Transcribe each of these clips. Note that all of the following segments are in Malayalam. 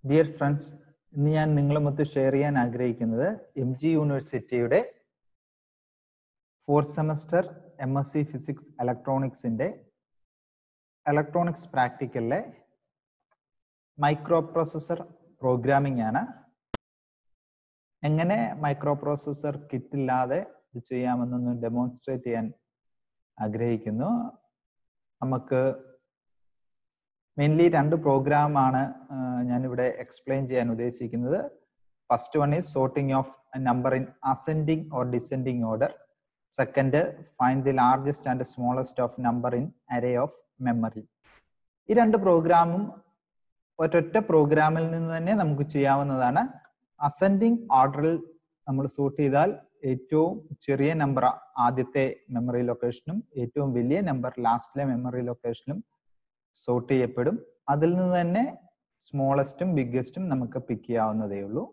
ഡിയർ ഫ്രണ്ട്സ് ഇന്ന് ഞാൻ നിങ്ങളുമൊത്ത് ഷെയർ ചെയ്യാൻ ആഗ്രഹിക്കുന്നത് എം ജി യൂണിവേഴ്സിറ്റിയുടെ fourth semester M S C physics ഇലക്ട്രോണിക്സിന്റെ ഇലക്ട്രോണിക്സ് പ്രാക്ടിക്കലിലെ മൈക്രോ പ്രോസസർ പ്രോഗ്രാമിംഗ് ആണ് എങ്ങനെ മൈക്രോ പ്രോസസർ കിറ്റില്ലാതെ ഇത് ചെയ്യാമെന്നൊന്ന് ഡെമോൺസ്ട്രേറ്റ് ചെയ്യാൻ ആഗ്രഹിക്കുന്നു നമുക്ക് മെയിൻലി രണ്ട് പ്രോഗ്രാം ആണ് ഞാനിവിടെ എക്സ്പ്ലെയിൻ ചെയ്യാൻ ഉദ്ദേശിക്കുന്നത് first one is sorting of number in ascending or descending order second find the largest and smallest of number in array of memory ഈ രണ്ട് പ്രോഗ്രാമും ഒരൊറ്റ പ്രോഗ്രാമിൽ നിന്ന് തന്നെ നമുക്ക് ചെയ്യാവുന്നതാണ് അസെൻഡിങ് ഓർഡറിൽ നമ്മൾ സോർട്ട് ചെയ്താൽ ഏറ്റവും ചെറിയ നമ്പർ ആദ്യത്തെ മെമ്മറി ലൊക്കേഷനും ഏറ്റവും വലിയ നമ്പർ ലാസ്റ്റിലെ മെമ്മറി ലൊക്കേഷനും സോർട്ട് ചെയ്യപ്പെടും അതിൽ നിന്ന് തന്നെ സ്മോളസ്റ്റും ബിഗ്ഗസ്റ്റും നമുക്ക് പിക്ക് ചെയ്യാവുന്നതേ ഉള്ളൂ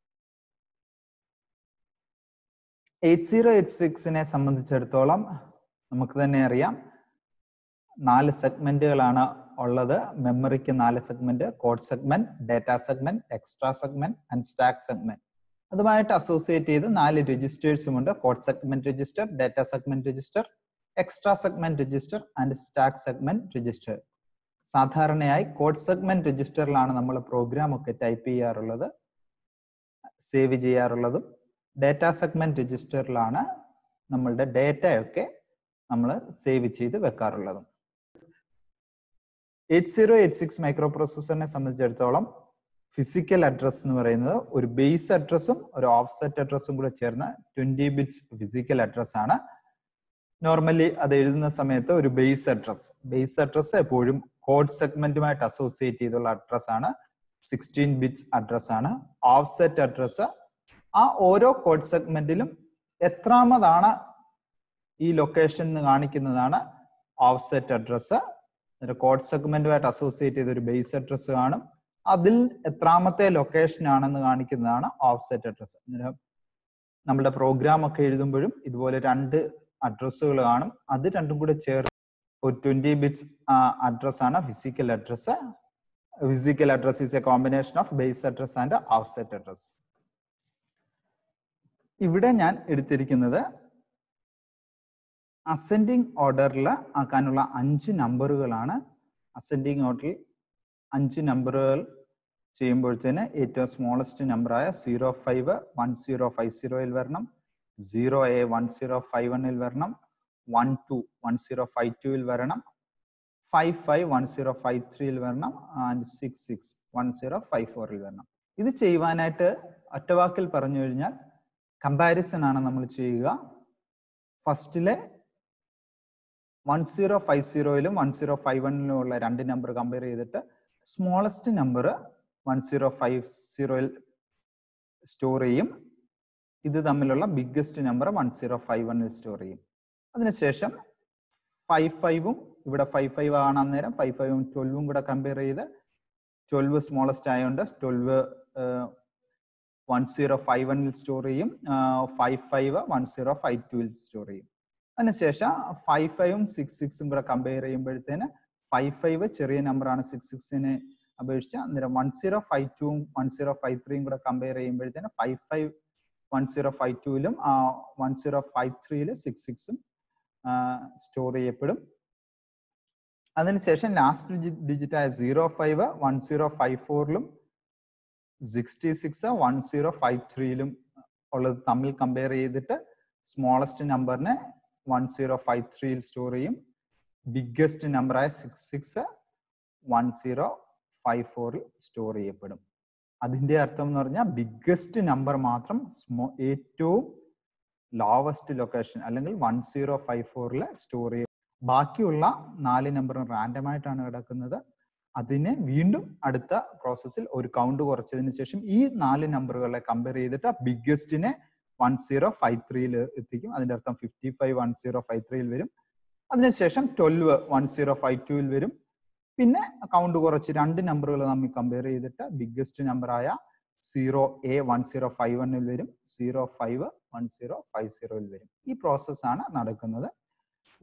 എയ്റ്റ് സീറോ എയ്റ്റ് സിക്സിനെ സംബന്ധിച്ചിടത്തോളം നമുക്ക് തന്നെ അറിയാം നാല് സെഗ്മെന്റുകളാണ് ഉള്ളത് മെമ്മറിക്ക് നാല് segment code segment data segment extra segment and stack segment അതുമായിട്ട് അസോസിയേറ്റ് ചെയ്ത് നാല് രജിസ്റ്റേഴ്സും ഉണ്ട് code segment register data segment register extra segment register and stack segment register സാധാരണയായി കോഡ് സെഗ്മെന്റ് രജിസ്റ്ററിലാണ് നമ്മൾ പ്രോഗ്രാം ഒക്കെ ടൈപ്പ് ചെയ്യാറുള്ളത് സേവ് ചെയ്യാറുള്ളതും ഡാറ്റ സെഗ്മെന്റ് രജിസ്റ്ററിലാണ് നമ്മളുടെ ഡേറ്റയൊക്കെ നമ്മൾ സേവ് ചെയ്ത് വെക്കാറുള്ളതും eight zero eight six micro പ്രോസസറിനെ സംബന്ധിച്ചിടത്തോളം ഫിസിക്കൽ അഡ്രസ് എന്ന് പറയുന്നത് ഒരു ബേസ് അഡ്രസ്സും ഒരു ഓഫ്സെറ്റ് അഡ്രസ്സും കൂടെ ചേർന്ന ട്വന്റി ബിറ്റ്സ് ഫിസിക്കൽ അഡ്രസ് ആണ് നോർമലി അത് എഴുതുന്ന സമയത്ത് ഒരു ബേസ് അഡ്രസ് ബേസ് അഡ്രസ് എപ്പോഴും കോഡ് സെഗ്മെന്റുമായിട്ട് അസോസിയേറ്റ് ചെയ്തുള്ള അഡ്രസ് ആണ് സിക്സ്റ്റീൻ ബിറ്റ്സ് അഡ്രസ് ആണ് ഓഫ്സെറ്റ് അഡ്രസ് ആ ഓരോ കോഡ് സെഗ്മെന്റിലും എത്രാമതാണ് ഈ ലൊക്കേഷൻ എന്ന് കാണിക്കുന്നതാണ് ഓഫ്സെറ്റ് അഡ്രസ് കോഡ് സെഗ്മെന്റുമായിട്ട് അസോസിയേറ്റ് ചെയ്ത ഒരു ബേസ് അഡ്രസ് കാണും അതിൽ എത്രാമത്തെ ലൊക്കേഷൻ ആണെന്ന് കാണിക്കുന്നതാണ് ഓഫ്സെറ്റ് അഡ്രസ് നമ്മുടെ പ്രോഗ്രാം ഒക്കെ എഴുതുമ്പോഴും ഇതുപോലെ രണ്ട് അഡ്രസ്സുകൾ കാണും അത് രണ്ടും കൂടെ ചേർത്ത് ഒരു ട്വന്റി ബിറ്റ്സ് അഡ്രസ് ആണ് physical address physical address is a combination of base address and offset address ഇവിടെ ഞാൻ എടുത്തിരിക്കുന്നത് അസെൻഡിങ് ഓർഡറിൽ ആക്കാനുള്ള അഞ്ച് നമ്പറുകളാണ് അസെൻഡിങ് ഓർഡറിൽ അഞ്ച് നമ്പറുകൾ ചെയ്യുമ്പോഴത്തേന് ഏറ്റവും സ്മോളസ്റ്റ് നമ്പറായ zero five one zero five സീറോയിൽ വരണം zero A one zero five വണ്ണിൽ വരണം one two one zero five ടുവിൽ വരണം five five one zero five ത്രീയിൽ വരണം and six six one zero five ഫോറിൽ വരണം ഇത് ചെയ്യുവാനായിട്ട് ഒറ്റവാക്കിൽ പറഞ്ഞു കഴിഞ്ഞാൽ കമ്പാരിസൺ ആണ് നമ്മൾ ചെയ്യുക ഫസ്റ്റിലെ വൺ സീറോ ഫൈവ് സീറോയിലും വൺ സീറോ ഫൈവ് വണ്ണിലും ഉള്ള രണ്ട് നമ്പർ കമ്പയർ ചെയ്തിട്ട് smallest number one zero five സീറോയിൽ സ്റ്റോർ ചെയ്യും ഇത് തമ്മിലുള്ള biggest number one zero five വണ്ണിൽ സ്റ്റോർ ചെയ്യും അതിനുശേഷം ഫൈവ് ഫൈവും ഇവിടെ ഫൈവ് ഫൈവ് ആണ് അന്നേരം ഫൈവ് ഫൈവും ട്വൽവും കൂടെ കമ്പയർ ചെയ്ത് ട്വൽവ് സ്മോളസ്റ്റ് ആയതുകൊണ്ട് ട്വൽവ് വൺ സീറോ ഫൈവ് വണ്ണിൽ സ്റ്റോർ ചെയ്യും five five one zero five ടുവിൽ സ്റ്റോർ ചെയ്യും അതിനുശേഷം ഫൈവ് ഫൈവും സിക്സ് സിക്സും കൂടെ കമ്പയർ ചെയ്യുമ്പോഴത്തേന് ഫൈവ് ഫൈവ് ചെറിയ നമ്പറാണ് സിക്സ് സിക്സിനെ അപേക്ഷിച്ച് അന്നേരം വൺ സീറോ ഫൈവ് ടുവും വൺ സീറോ ഫൈവ് ത്രീയും കൂടെ കമ്പയർ ചെയ്യുമ്പോഴത്തേന് five five one zero five ടുവിലും വൺ സീറോ ഫൈവ് ത്രീയിൽ സിക്സ് സിക്സും സ്റ്റോർ ചെയ്യപ്പെടും അതിനുശേഷം ലാസ്റ്റ് ഡിജിറ്റ് ആയ zero five one zero five ഫോറിലും sixty six one zero five ത്രീയിലും ഉള്ളത് തമ്മിൽ കമ്പയർ ചെയ്തിട്ട് സ്മോളസ്റ്റ് നമ്പറിനെ വൺ സീറോ ഫൈവ് ത്രീയിൽ സ്റ്റോർ ചെയ്യും ബിഗ്ഗസ്റ്റ് നമ്പറായ six six one zero five ഫോറിൽ സ്റ്റോർ ചെയ്യപ്പെടും അതിന്റെ അർത്ഥം എന്ന് പറഞ്ഞാൽ ബിഗ്ഗസ്റ്റ് നമ്പർ മാത്രം സ്മോ ഏറ്റവും ലോവസ്റ്റ് ലൊക്കേഷൻ അല്ലെങ്കിൽ വൺ സീറോ ഫൈവ് ഫോറിൽ സ്റ്റോർ ചെയ്യും ബാക്കിയുള്ള നാല് നമ്പറും റാൻഡം ആയിട്ടാണ് കിടക്കുന്നത് അതിനെ വീണ്ടും അടുത്ത പ്രോസസ്സിൽ ഒരു കൗണ്ട് കുറച്ചതിന് ശേഷം ഈ നാല് നമ്പറുകളെ കമ്പയർ ചെയ്തിട്ട് ബിഗ്ഗസ്റ്റിനെ വൺ സീറോ ഫൈവ് ത്രീയിൽ എത്തിക്കും അതിന്റെ അർത്ഥം fifty five one zero five ത്രീയിൽ വരും അതിനുശേഷം ട്വൽവ് വൺ സീറോ ഫൈവ് ടുവിൽ വരും പിന്നെ കൗണ്ട് കുറച്ച് രണ്ട് നമ്പറുകൾ നമ്മൾ കമ്പയർ ചെയ്തിട്ട് ബിഗ്ഗസ്റ്റ് നമ്പറായ zero A one zero five വണ്ണിൽ വരും zero five one zero five സീറോയിൽ വരും ഈ പ്രോസസ്സാണ് നടക്കുന്നത്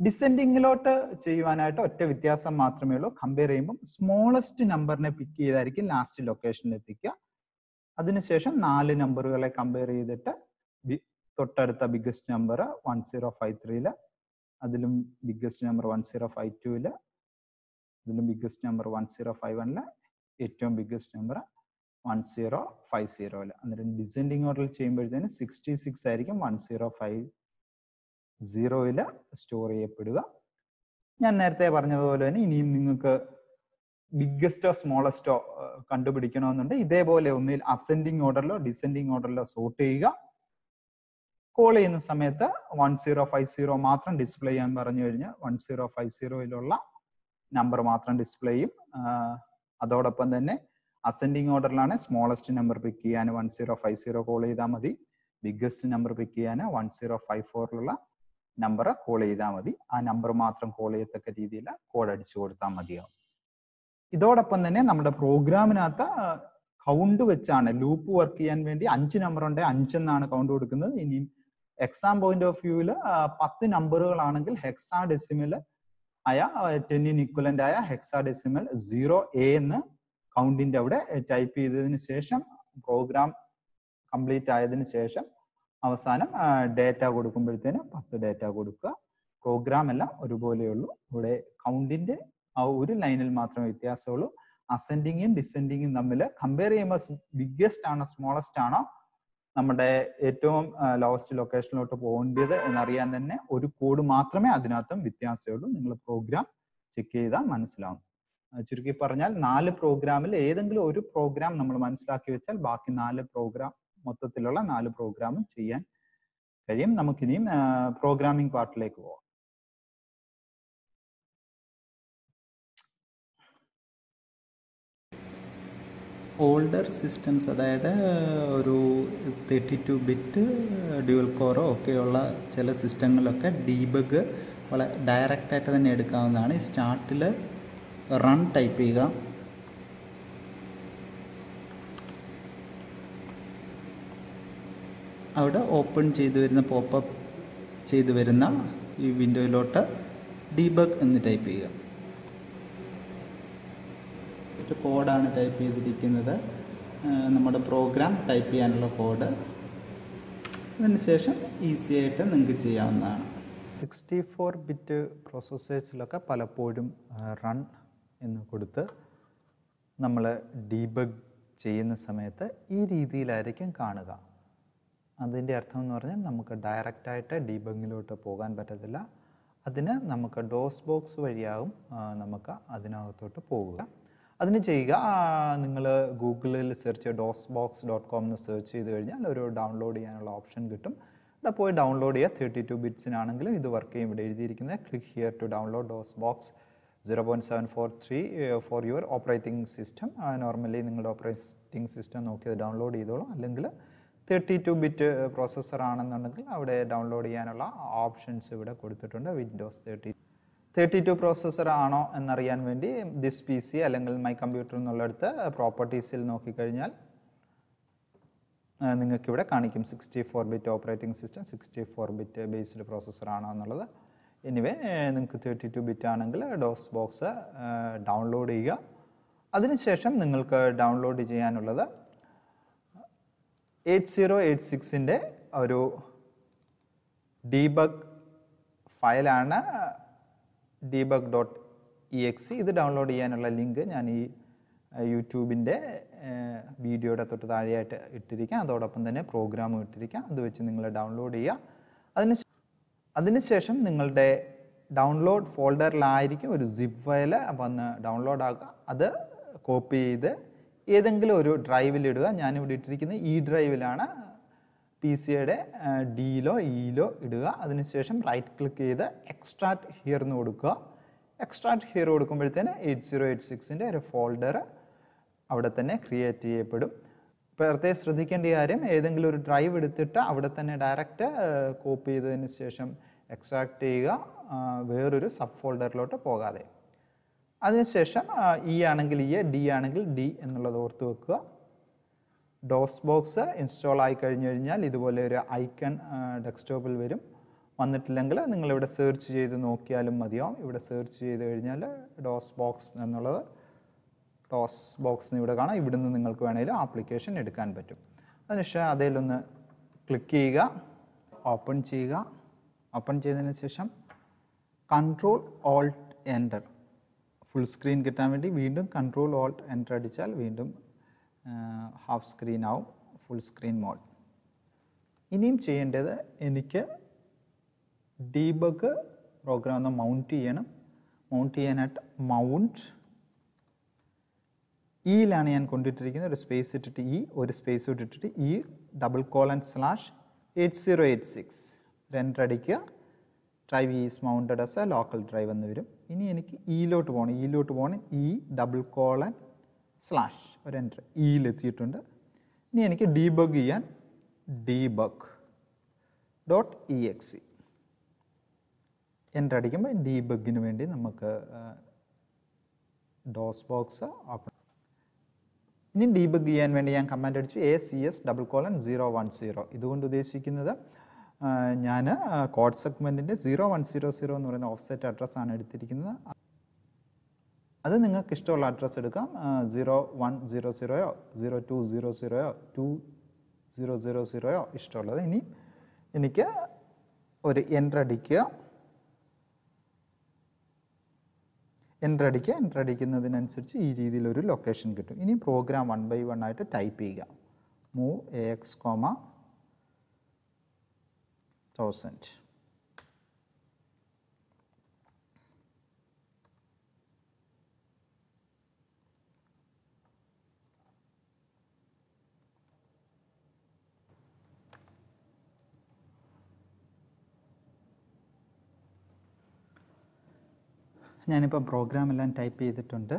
ഡിസെൻഡിങ്ങിലോട്ട് ചെയ്യുവാനായിട്ട് ഒറ്റ വ്യത്യാസം മാത്രമേ ഉള്ളൂ കമ്പയർ ചെയ്യുമ്പോൾ സ്മോളസ്റ്റ് നമ്പറിനെ പിക്ക് ചെയ്തായിരിക്കും ലാസ്റ്റ് ലൊക്കേഷനിൽ എത്തിക്കുക അതിനുശേഷം നാല് നമ്പറുകളെ കമ്പയർ ചെയ്തിട്ട് ബി- തൊട്ടടുത്ത biggest number one zero five ത്രീയില് അതിലും biggest number one zero five ടൂവില് അതിലും biggest number one zero five വണ്ണില് ഏറ്റവും biggest number one zero five സീറോയില് അന്നേരം ഡിസെൻഡിങ് ഓർഡറിൽ ചെയ്യുമ്പോഴത്തേന് സിക്സ്റ്റി സിക്സ് ആയിരിക്കും വൺ സീറോ ഫൈവ് സീറോയില് സ്റ്റോർ ചെയ്യപ്പെടുക ഞാൻ നേരത്തെ പറഞ്ഞതുപോലെ തന്നെ ഇനിയും നിങ്ങൾക്ക് ബിഗ്ഗസ്റ്റോ സ്മോളസ്റ്റോ കണ്ടുപിടിക്കണമെന്നുണ്ട് ഇതേപോലെ ഒന്നിൽ അസെൻഡിങ് ഓർഡറിലോ ഡിസെൻഡിങ് ഓർഡറിലോ സോർട്ട് ചെയ്യുക കോൾ ചെയ്യുന്ന സമയത്ത് വൺ സീറോ ഫൈവ് സീറോ മാത്രം ഡിസ്പ്ലേ ചെയ്യാൻ പറഞ്ഞു കഴിഞ്ഞാൽ വൺ സീറോ ഫൈവ് സീറോയിലുള്ള നമ്പർ മാത്രം ഡിസ്പ്ലേ ചെയ്യും ആഹ് അതോടൊപ്പം തന്നെ അസെൻഡിങ് ഓർഡറിലാണ് സ്മോളസ്റ്റ് നമ്പർ പിക്ക് ചെയ്യാൻ one zero five zero call ചെയ്താൽ മതി ബിഗ്ഗസ്റ്റ് നമ്പർ പിക്ക് ചെയ്യാൻ വൺ സീറോ ഫൈവ് ഫോറിലുള്ള നമ്പർ കോൾ ചെയ്താൽ മതി ആ നമ്പർ മാത്രം കോൾ ചെയ്യത്തക്ക രീതിയിൽ കോഡ് അടിച്ചു കൊടുത്താൽ മതിയാവും ഇതോടൊപ്പം തന്നെ നമ്മുടെ പ്രോഗ്രാമിനകത്ത് കൗണ്ട് വെച്ചാണ് ലൂപ്പ് വർക്ക് ചെയ്യാൻ വേണ്ടി അഞ്ച് നമ്പർ ഉണ്ട് അഞ്ചെന്നാണ് കൗണ്ട് കൊടുക്കുന്നത് ഇനിയും എക്സാം പോയിന്റ് ഓഫ് വ്യൂവിൽ പത്ത് നമ്പറുകളാണെങ്കിൽ ഹെക്സാ ഡെസിമൽ ആയ ടെന്നിന് ഇക്വലന്റ് ആയ ഹെക്സാ ഡെസിമൽ സീറോ എ എന്ന് കൗണ്ടിന്റെ അവിടെ ടൈപ്പ് ചെയ്തതിന് ശേഷം പ്രോഗ്രാം കംപ്ലീറ്റ് ആയതിനു ശേഷം അവസാനം ഡേറ്റ കൊടുക്കുമ്പോഴത്തേന് പത്ത് ഡേറ്റ കൊടുക്കുക പ്രോഗ്രാം എല്ലാം ഒരുപോലെയുള്ളൂ ഇവിടെ കൗണ്ടിന്റെ ആ ഒരു ലൈനിൽ മാത്രമേ വ്യത്യാസമുള്ളൂ അസെൻഡിങ്ങും ഡിസെൻഡിങ്ങും തമ്മിൽ കമ്പയർ ചെയ്യുമ്പോൾ ബിഗ്ഗസ്റ്റ് ആണോ സ്മോളസ്റ്റ് ആണോ നമ്മുടെ ഏറ്റവും ലോവസ്റ്റ് ലൊക്കേഷനിലോട്ട് പോകേണ്ടത് എന്നറിയാൻ തന്നെ ഒരു കോഡ് മാത്രമേ അതിനകത്തും വ്യത്യാസമുള്ളൂ നിങ്ങൾ പ്രോഗ്രാം ചെക്ക് ചെയ്താൽ മനസ്സിലാവും ആ, ചുരുക്കി പറഞ്ഞാൽ നാല് പ്രോഗ്രാമിൽ ഏതെങ്കിലും ഒരു പ്രോഗ്രാം നമ്മൾ മനസ്സിലാക്കി വെച്ചാൽ ബാക്കി നാല് പ്രോഗ്രാം മൊത്തത്തിലുള്ള നാല് പ്രോഗ്രാമും ചെയ്യാൻ കഴിയും നമുക്കിനിയും പ്രോഗ്രാമിംഗ് പാർട്ടിലേക്ക് പോവാം ഓൾഡർ സിസ്റ്റംസ് അതായത് ഒരു തേർട്ടി ടു ബിറ്റ് ഡ്യുവൽ കോറോ ഒക്കെയുള്ള ചില സിസ്റ്റങ്ങളിലൊക്കെ ഡീബഗ് വളരെ ഡയറക്റ്റായിട്ട് തന്നെ എടുക്കാവുന്നതാണ് ഈ സ്റ്റാർട്ടിൽ റൺ ടൈപ്പ് ചെയ്യുക അവിടെ ഓപ്പൺ ചെയ്തു വരുന്ന പോപ്പപ്പ് ചെയ്തു വരുന്ന ഈ വിൻഡോയിലോട്ട് ഡീബഗ് എന്ന് ടൈപ്പ് ചെയ്യുക ഒരു കോഡാണ് ടൈപ്പ് ചെയ്തിരിക്കുന്നത് ആ, നമ്മുടെ പ്രോഗ്രാം ടൈപ്പ് ചെയ്യാനുള്ള കോഡ് അതിനുശേഷം ഈസി ആയിട്ട് നിങ്ങൾക്ക് ചെയ്യാവുന്നതാണ് സിക്സ്റ്റി ഫോർ ബിറ്റ് പ്രോസസ്സേഴ്സിലൊക്കെ പലപ്പോഴും റൺ എന്ന് കൊടുത്ത് നമ്മൾ ഡീബഗ് ചെയ്യുന്ന സമയത്ത് ഈ രീതിയിലായിരിക്കും കാണുക അതിൻ്റെ അർത്ഥം എന്ന് പറഞ്ഞാൽ നമുക്ക് ഡയറക്റ്റായിട്ട് ഡീബഗിലോട്ട് പോകാൻ പറ്റത്തില്ല അതിന് നമുക്ക് ഡോസ് ബോക്സ് വഴിയാവും ആ, നമുക്ക് അതിനകത്തോട്ട് പോകുക അതിന് ചെയ്യുക നിങ്ങൾ ഗൂഗിളിൽ search DOS box dot com എന്ന് സെർച്ച് ചെയ്ത് കഴിഞ്ഞാൽ ഒരു ഡൗൺലോഡ് ചെയ്യാനുള്ള ഓപ്ഷൻ കിട്ടും ഇവിടെ പോയി ഡൗൺലോഡ് ചെയ്യുക തേർട്ടി ടു ബിറ്റ്സിനാണെങ്കിലും ഇത് വർക്ക് ചെയ്യും ഇവിടെ എഴുതിയിരിക്കുന്നത് click here to download DOS box zero point seven four three four your operating system normally നിങ്ങളുടെ ഓപ്പറേറ്റിംഗ് സിസ്റ്റം നോക്കി അത് ഡൗൺലോഡ് ചെയ്തോളൂ അല്ലെങ്കിൽ തേർട്ടി ടു ബിറ്റ് പ്രോസസ്സർ ആണെന്നുണ്ടെങ്കിൽ അവിടെ ഡൗൺലോഡ് ചെയ്യാനുള്ള ഓപ്ഷൻസ് ഇവിടെ കൊടുത്തിട്ടുണ്ട് Windows thirty thirty two processor ആണോ എന്നറിയാൻ വേണ്ടി ദിസ് പി സി അല്ലെങ്കിൽ മൈ കമ്പ്യൂട്ടർ എന്നുള്ളിടത്ത് പ്രോപ്പർട്ടീസിൽ നോക്കിക്കഴിഞ്ഞാൽ നിങ്ങൾക്ക് ഇവിടെ കാണിക്കും sixty four bit operating system sixty four bit based processor ആണോ എന്നുള്ളത് എനിവേ നിങ്ങൾക്ക് തേർട്ടി ടു ബിറ്റ് ആണെങ്കിൽ ഡോസ് ബോക്സ് ഡൗൺലോഡ് ചെയ്യുക അതിനുശേഷം നിങ്ങൾക്ക് ഡൗൺലോഡ് ചെയ്യാനുള്ളത് എയ്റ്റ് സീറോ എയ്റ്റ് സിക്സിൻ്റെ ഒരു ഡീബഗ് ഫയലാണ് ഡീബഗ് ഡോട്ട് ഇ എക്സ് ഇത് ഡൗൺലോഡ് ചെയ്യാനുള്ള ലിങ്ക് ഞാൻ ഈ യൂട്യൂബിൻ്റെ വീഡിയോയുടെ തൊട്ട് താഴെയായിട്ട് ഇട്ടിരിക്കാം അതോടൊപ്പം തന്നെ പ്രോഗ്രാമും ഇട്ടിരിക്കാം അത് വെച്ച് നിങ്ങൾ ഡൗൺലോഡ് ചെയ്യുക അതിന് ശേ- അതിനുശേഷം നിങ്ങളുടെ ഡൗൺലോഡ് ഫോൾഡറിലായിരിക്കും ഒരു സിപ്പ് ഫയൽ വന്ന് ഡൗൺലോഡ് ആക്കുക അത് കോപ്പി ചെയ്ത് ഏതെങ്കിലും ഒരു ഡ്രൈവിൽ ഇടുക ഞാനിവിടെ ഇട്ടിരിക്കുന്നത് ഈ ഡ്രൈവിലാണ് പി സിയുടെ ഡിയിലോ ഇയിലോ ഇടുക അതിനുശേഷം റൈറ്റ് ക്ലിക്ക് ചെയ്ത് എക്സ്ട്രാക്ട് ഹിയർ എന്ന് കൊടുക്കുക എക്സ്ട്രാക്ട് ഹിയർ കൊടുക്കുമ്പോഴത്തേന് എയ്റ്റ് സീറോ എയ്റ്റ് സിക്സിൻ്റെ ഒരു ഫോൾഡർ അവിടെ തന്നെ ക്രിയേറ്റ് ചെയ്യപ്പെടും പ്രത്യേകം ശ്രദ്ധിക്കേണ്ട കാര്യം ഏതെങ്കിലും ഒരു ഡ്രൈവ് എടുത്തിട്ട് അവിടെ തന്നെ ഡയറക്റ്റ് കോപ്പി ചെയ്തതിന് ശേഷം എക്സ്ട്രാക്ട് ചെയ്യുക ആ, വേറൊരു സബ് ഫോൾഡറിലോട്ട് പോകാതെ അതിനുശേഷം ഇ ആണെങ്കിൽ ഇ ഡി ആണെങ്കിൽ ഡി എന്നുള്ളത് ഓർത്ത് വെക്കുക ഡോസ് ബോക്സ് ഇൻസ്റ്റാൾ ആയി കഴിഞ്ഞു കഴിഞ്ഞാൽ ഇതുപോലെ ഒരു ഐക്കൺ ഡെസ്ക്ടോപ്പിൽ വരും വന്നിട്ടില്ലെങ്കിൽ നിങ്ങളിവിടെ സെർച്ച് ചെയ്ത് നോക്കിയാലും മതിയാവും ഇവിടെ സെർച്ച് ചെയ്ത് കഴിഞ്ഞാൽ ഡോസ് ബോക്സ് എന്നുള്ളത് ടോസ് ബോക്സ് ഇവിടെ കാണാം ഇവിടുന്ന് നിങ്ങൾക്ക് വേണമെങ്കിൽ ആപ്ലിക്കേഷൻ എടുക്കാൻ പറ്റും അതിനുശേഷം അതിലൊന്ന് ക്ലിക്ക് ചെയ്യുക ഓപ്പൺ ചെയ്യുക ഓപ്പൺ ചെയ്തതിന് ശേഷം control alt enter full screen കിട്ടാൻ വേണ്ടി വീണ്ടും കൺട്രോൾ ഓൾട്ട് എൻ്റർ അടിച്ചാൽ വീണ്ടും ഹാഫ് സ്ക്രീൻ ആവും ഫുൾ സ്ക്രീൻ മോഡ് ഇനിയും ചെയ്യേണ്ടത് എനിക്ക് ഡീബഗ് പ്രോഗ്രാം ഒന്ന് മൗണ്ട് ചെയ്യണം മൗണ്ട് ചെയ്യാനായിട്ട് മൗണ്ട് ഇയിലാണ് ഞാൻ കൊണ്ടിട്ടിരിക്കുന്നത് ഒരു സ്പേസ് ഇട്ടിട്ട് ഇ ഒരു സ്പേസ് ഇട്ടിട്ട് E double colon slash eight zero eight six enter അടിക്കുക drive is mounted as a local drive എന്ന് വരും ഇനി എനിക്ക് ഇയിലോട്ട് പോകണം ഇയിലോട്ട് പോകണം ഇ ഡബിൾ കോളൻ സ്ലാഷ് ഒരു എൻ്റർ ഇയിലെത്തിയിട്ടുണ്ട് ഇനി എനിക്ക് ഡീബഗ് ചെയ്യാൻ debug dot E X C enter അടിക്കുമ്പോൾ ഡീബഗിന് വേണ്ടി നമുക്ക് ഡോസ് ബോക്സ് ഓപ്പൺ ഇനി ഡീബഗ് ചെയ്യാൻ വേണ്ടി ഞാൻ കമാൻഡ് അടിച്ചു A C S double colon zero one zero ഇതുകൊണ്ട് ഉദ്ദേശിക്കുന്നത് ഞാൻ കോഡ് സെഗ്മെൻറ്റിൻ്റെ സീറോ വൺ സീറോ സീറോ എന്ന് പറയുന്ന ഓഫ്സെറ്റ് അഡ്രസ്സാണ് എടുത്തിരിക്കുന്നത് അത് നിങ്ങൾക്ക് ഇഷ്ടമുള്ള അഡ്രസ്സ് എടുക്കാം സീറോ വൺ സീറോ സീറോയോ സീറോ ടു സീറോ സീറോയോ ടു സീറോ സീറോ സീറോയോ ഇഷ്ടമുള്ളത് ഇനി എനിക്ക് ഒരു എൻ്റർ അടിക്കുക എൻ്റർ അടിക്കുക എൻ്റർ അടിക്കുന്നതിനനുസരിച്ച് ഈ രീതിയിൽ ഒരു ലൊക്കേഷൻ കിട്ടും ഇനി പ്രോഗ്രാം വൺ ബൈ വൺ ആയിട്ട് ടൈപ്പ് ചെയ്യുക move A X comma thousand ഞാനിപ്പോൾ പ്രോഗ്രാം എല്ലാം ടൈപ്പ് ചെയ്തിട്ടുണ്ട്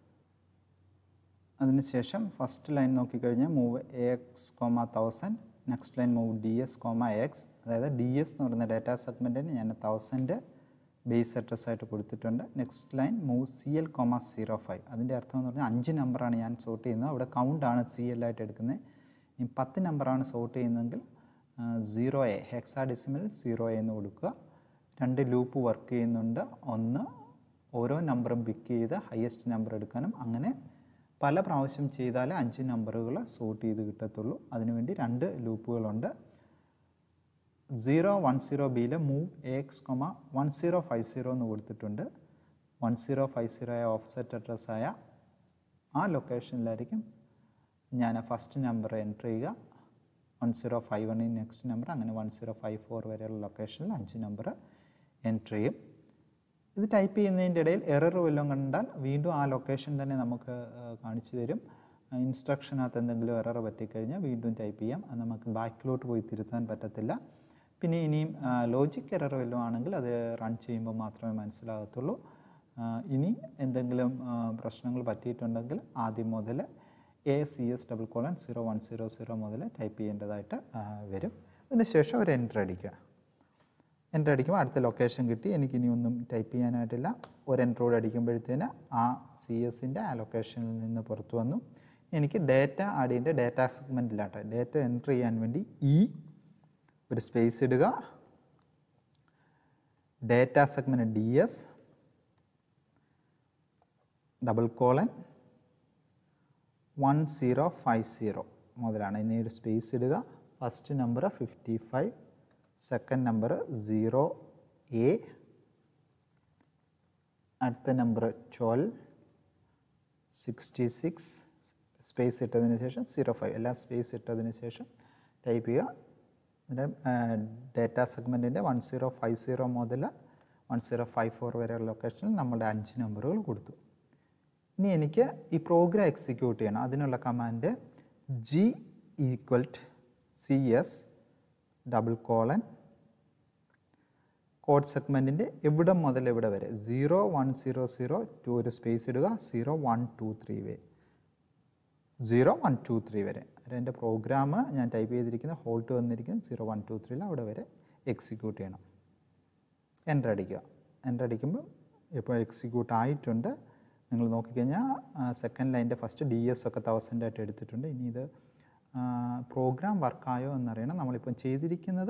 അതിനുശേഷം ഫസ്റ്റ് ലൈൻ നോക്കിക്കഴിഞ്ഞാൽ move A X comma thousand next line move D S comma X അതായത് ഡി എസ് എന്ന് പറയുന്ന ഡാറ്റാ സെഗ്മെൻറ്റിന് ഞാൻ തൗസൻഡ് ബേസ് അഡ്രസ് ആയിട്ട് കൊടുത്തിട്ടുണ്ട് next line move C L comma zero five അതിൻ്റെ അർത്ഥം എന്ന് പറഞ്ഞാൽ അഞ്ച് നമ്പറാണ് ഞാൻ സോർട്ട് ചെയ്യുന്നത് അവിടെ കൗണ്ടാണ് സി എൽ ആയിട്ട് എടുക്കുന്നത് ഇനി പത്ത് നമ്പറാണ് സോർട്ട് ചെയ്യുന്നതെങ്കിൽ zero A hexadecimal zero A എന്ന് കൊടുക്കുക രണ്ട് ലൂപ്പ് വർക്ക് ചെയ്യുന്നുണ്ട് ഒന്ന് ഓരോ നമ്പറും പിക്ക് ചെയ്ത് ഹയസ്റ്റ് നമ്പർ എടുക്കാനും അങ്ങനെ പല പ്രാവശ്യം ചെയ്താലേ അഞ്ച് നമ്പറുകൾ സോർട്ട് ചെയ്ത് കിട്ടത്തുള്ളൂ അതിനുവേണ്ടി രണ്ട് ലൂപ്പുകളുണ്ട് സീറോ വൺ സീറോ ബിയിൽ move A X comma one zero five zero എന്ന് കൊടുത്തിട്ടുണ്ട് വൺ സീറോ ഫൈവ് സീറോ ആയ ഓഫ്സെറ്റ് അഡ്രസ്സായ ആ ലൊക്കേഷനിലായിരിക്കും ഞാൻ ഫസ്റ്റ് നമ്പർ എൻറ്റർ ചെയ്യുക വൺ സീറോ ഫൈവ് വണ്ണിൽ നെക്സ്റ്റ് നമ്പർ അങ്ങനെ വൺ സീറോ ഫൈവ് ഫോർ വരെയുള്ള ലൊക്കേഷനിൽ അഞ്ച് നമ്പർ എൻറ്റർ ചെയ്യും ഇത് ടൈപ്പ് ചെയ്യുന്നതിൻ്റെ ഇടയിൽ എറർ വല്ലതും കണ്ടാൽ വീണ്ടും ആ ലൊക്കേഷൻ തന്നെ നമുക്ക് കാണിച്ചു തരും ഇൻസ്ട്രക്ഷനകത്ത് എന്തെങ്കിലും എറർ പറ്റിക്കഴിഞ്ഞാൽ വീണ്ടും ടൈപ്പ് ചെയ്യാം അത് നമുക്ക് ബാക്കിലോട്ട് പോയി തിരുത്താൻ പറ്റത്തില്ല പിന്നെ ഇനിയും ലോജിക് എറർ വല്ലതും ആണെങ്കിൽ അത് റൺ ചെയ്യുമ്പോൾ മാത്രമേ മനസ്സിലാകത്തുള്ളൂ ഇനി എന്തെങ്കിലും പ്രശ്നങ്ങൾ പറ്റിയിട്ടുണ്ടെങ്കിൽ ആദ്യം മുതൽ A C S double colon zero one zero zero മുതൽ ടൈപ്പ് ചെയ്യേണ്ടതായിട്ട് വരും അതിനുശേഷം ഒരു എൻ്റർ അടിക്കുക എൻ്റർ അടിക്കുമ്പോൾ അടുത്ത ലൊക്കേഷൻ കിട്ടി എനിക്കിനി ഒന്നും ടൈപ്പ് ചെയ്യാനായിട്ടില്ല ഒരു എൻ്ററോട് അടിക്കുമ്പോഴത്തേന് ആ സി എസിൻ്റെ ആ ലൊക്കേഷനിൽ നിന്ന് പുറത്തു വന്നു എനിക്ക് ഡേറ്റ ആഡ് ചെയ്യേണ്ട ഡേറ്റ സെഗ്മെൻറ്റിലാട്ടെ ഡേറ്റ എൻ്റർ ചെയ്യാൻ വേണ്ടി ഈ ഒരു സ്പേസ് ഇടുക data segment D S double colon one zero five zero മുതലാണ് ഇനി ഒരു സ്പേസ് ഇടുക first number fifty five second number zero A അടുത്ത നമ്പർ ട്വൽവ് സിക്സ്റ്റി സിക്സ് സ്പേസ് ഇട്ടതിന് ശേഷം സീറോ ഫൈവ് എല്ലാം സ്പേസ് ഇട്ടതിന് ശേഷം ടൈപ്പ് ചെയ്യുക എന്നിട്ട് ഡേറ്റ സെഗ്മെൻറ്റിൻ്റെ വൺ സീറോ ഫൈവ് സീറോ മുതൽ വൺ സീറോ ഫൈവ് ഫോർ വരെയുള്ള ലൊക്കേഷനിൽ നമ്മുടെ അഞ്ച് നമ്പറുകൾ കൊടുത്തു ഇനി എനിക്ക് ഈ പ്രോഗ്രാം എക്സിക്യൂട്ട് ചെയ്യണം അതിനുള്ള command G equal C S double colon code സെഗ്മെൻറ്റിൻ്റെ എവിടെ മുതൽ എവിടെ വരെ zero one zero zero two ഒരു സ്പേസ് ഇടുക സീറോ വൺ ടു ത്രീ വരെ സീറോ വൺ ടു ത്രീ വരെ അതായത് എൻ്റെ പ്രോഗ്രാം ഞാൻ ടൈപ്പ് ചെയ്തിരിക്കുന്ന ഹോൾട്ട് വന്നിരിക്കുന്നത് സീറോ വൺ ടു ത്രീയിൽ അവിടെ വരെ എക്സിക്യൂട്ട് ചെയ്യണം എൻ്റർ അടിക്കുക എൻ്റർ അടിക്കുമ്പോൾ ഇപ്പോൾ എക്സിക്യൂട്ട് ആയിട്ടുണ്ട് നിങ്ങൾ നോക്കിക്കഴിഞ്ഞാൽ സെക്കൻഡ് ലൈൻ്റെ ഫസ്റ്റ് ഡി എസ് ഒക്കെ തൗസൻഡ് ആയിട്ട് എടുത്തിട്ടുണ്ട് ഇനി ഇത് പ്രോഗ്രാം വർക്കായോ എന്നറിയണം നമ്മളിപ്പം ചെയ്തിരിക്കുന്നത്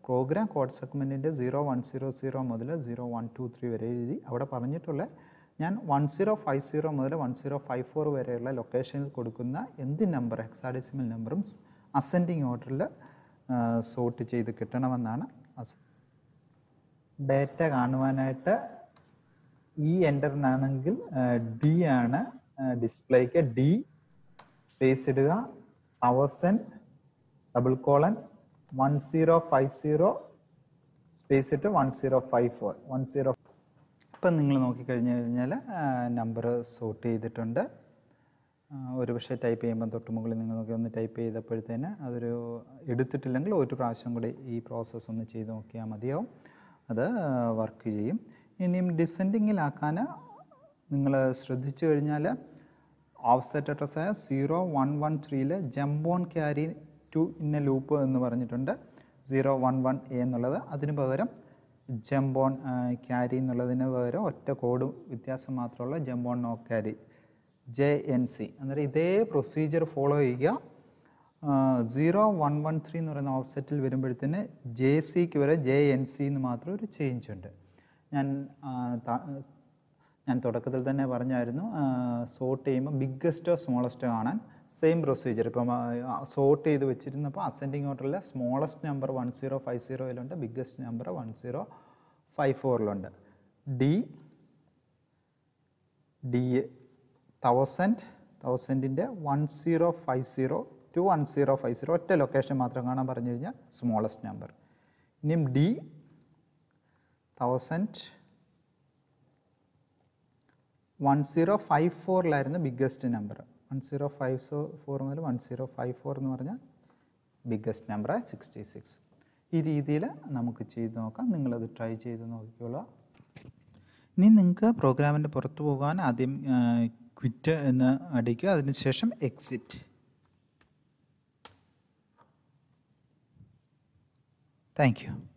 പ്രോഗ്രാം കോഡ് സെഗ്മെൻറ്റിൻ്റെ സീറോ വൺ സീറോ സീറോ മുതൽ സീറോ വൺ ടു ത്രീ വരെ എഴുതി അവിടെ പറഞ്ഞിട്ടുള്ള ഞാൻ വൺ സീറോ ഫൈവ് സീറോ മുതൽ വൺ സീറോ ഫൈവ് ഫോർ വരെയുള്ള ലൊക്കേഷനിൽ കൊടുക്കുന്ന എന്ത് നമ്പർ ഹെക്സാഡെസിമൽ നമ്പറും അസെൻഡിങ് ഓർഡറിൽ സോർട്ട് ചെയ്ത് കിട്ടണമെന്നാണ് അസ ഡേറ്റ കാണുവാനായിട്ട് ഈ എൻ്ററിനാണെങ്കിൽ ഡി ആണ് ഡിസ്പ്ലേക്ക് ഡി സ്പേസ് ഇടുക thousand double colon one zero five zero space ഇട്ട് one zero five four one zero ഇപ്പം നിങ്ങൾ നോക്കിക്കഴിഞ്ഞ് കഴിഞ്ഞാൽ നമ്പർ സോർട്ട് ചെയ്തിട്ടുണ്ട് ആ, ഒരു പക്ഷേ ടൈപ്പ് ചെയ്യുമ്പോൾ തൊട്ട് മുകളിൽ നിങ്ങൾ നോക്കി ഒന്ന് ടൈപ്പ് ചെയ്തപ്പോഴത്തേന് അതൊരു എടുത്തിട്ടില്ലെങ്കിൽ ഒരു പ്രാവശ്യം കൂടി ഈ പ്രോസസ്സ് ഒന്ന് ചെയ്ത് നോക്കിയാൽ മതിയാവും അത് വർക്ക് ചെയ്യും ഇനിയും ഡിസെൻഡിങ്ങിലാക്കാൻ നിങ്ങൾ ശ്രദ്ധിച്ചു കഴിഞ്ഞാൽ ഓഫ്സെറ്റ് അഡ്രസ്സായ സീറോ വൺ വൺ ത്രീയിൽ ജംബോൺ ക്യാരി ടു ഇന്ന ലൂപ്പ് എന്ന് പറഞ്ഞിട്ടുണ്ട് സീറോ വൺ വൺ എ എന്നുള്ളത് അതിന് പകരം ജംബോൺ ക്യാരി എന്നുള്ളതിന് പകരം ഒറ്റ കോഡ് വ്യത്യാസം മാത്രമുള്ള jump on no carry J N C അന്നേരം ഇതേ പ്രൊസീജിയർ ഫോളോ ചെയ്യുക സീറോ വൺ വൺ ത്രീ എന്ന് പറയുന്ന ഓഫ്സെറ്റിൽ വരുമ്പോഴത്തേന് ജെ സിക്ക് വരെ ജെ എൻ സി എന്ന് മാത്രം ഒരു ചേഞ്ച് ഉണ്ട് ഞാൻ ആ, ത- ഞാൻ തുടക്കത്തിൽ തന്നെ പറഞ്ഞായിരുന്നു സോർട്ട് ചെയ്യുമ്പോൾ ബിഗ്ഗസ്റ്റോ സ്മോളസ്റ്റോ കാണാൻ സെയിം പ്രൊസീജിയർ ഇപ്പം സോർട്ട് ചെയ്ത് വെച്ചിരുന്നപ്പോൾ അസെൻഡിങ് ഓർഡറിൽ smallest number one zero five സീറോയിലുണ്ട് biggest number one zero five ഫോറിലുണ്ട് ഡി ഡി തൗസൻഡ് തൗസൻഡിൻ്റെ one zero five zero to one zero five zero ഒറ്റ ലൊക്കേഷൻ മാത്രം കാണാൻ പറഞ്ഞു കഴിഞ്ഞാൽ സ്മോളസ്റ്റ് നമ്പർ ഇനിയും D thousand one zero five ഫോറിലായിരുന്നു biggest number one zero five so four മുതൽ വൺ സീറോ ഫൈവ് ഫോർ എന്ന് പറഞ്ഞാൽ ബിഗ്ഗസ്റ്റ് നമ്പർ സിക്സ്റ്റി സിക്സ് ഈ രീതിയിൽ നമുക്ക് ചെയ്ത് നോക്കാം നിങ്ങളത് ട്രൈ ചെയ്ത് നോക്കിക്കോളൂ ഇനി നിങ്ങൾക്ക് പ്രോഗ്രാമിൻ്റെ പുറത്ത് പോകാൻ ആദ്യം ക്വിറ്റ് എന്ന് അടിക്കുക അതിനുശേഷം എക്സിറ്റ് താങ്ക് യു